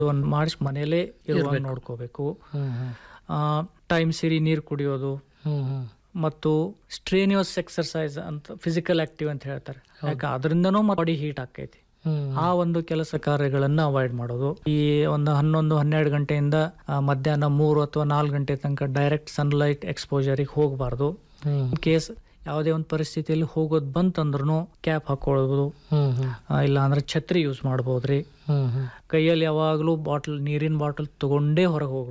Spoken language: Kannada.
ಒಂದು ಮಾಡಿಸಿ ಮನೇಲೇ ಇರುವಾಗ ನೋಡ್ಕೋಬೇಕು ಟೈಮ್ ಸಿರಿ ನೀರು ಕುಡಿಯೋದು ಮತ್ತು ಸ್ಟ್ರೇನಿಯಸ್ ಎಕ್ಸರ್ಸೈಸ್ ಅಂತ ಫಿಸಿಕಲ್ ಆಕ್ಟಿವ್ ಅಂತ ಹೇಳ್ತಾರೆ ಯಾಕೆ ಅದರಿಂದನೂ ಬಾಡಿ ಹೀಟ್ ಆಕೈತಿ ಆ ಒಂದು ಕೆಲಸ ಕಾರ್ಯಗಳನ್ನ ಅವಾಯ್ಡ್ ಮಾಡೋದು ಈ ಒಂದು ಹನ್ನೊಂದು ಹನ್ನೆರಡು ಗಂಟೆಯಿಂದ ಆ, ಮಧ್ಯಾಹ್ನ ಮೂರು ಅಥವಾ ನಾಲ್ಕು ಗಂಟೆ ತನಕ ಡೈರೆಕ್ಟ್ ಸನ್ಲೈಟ್ ಎಕ್ಸ್ಪೋಜರಿಗೆ ಹೋಗಬಾರ್ದು ಕೇಸ್ ಯಾವುದೇ ಒಂದು ಪರಿಸ್ಥಿತಿಯಲ್ಲಿ ಹೋಗೋದು ಬಂತಂದ್ರೂ ಕ್ಯಾಪ್ ಹಾಕೊಳ್ಳೋದು ಆ, ಇಲ್ಲ ಅಂದ್ರೆ ಛತ್ರಿ ಯೂಸ್ ಮಾಡ್ಬೋದ್ರಿ ಕೈಯಲ್ಲಿ ಯಾವಾಗಲೂ ಬಾಟಲ್ ನೀರಿನ ಬಾಟಲ್ ತಗೊಂಡೇ ಹೊರಗೆ ಹೋಗ್ಬೇಕು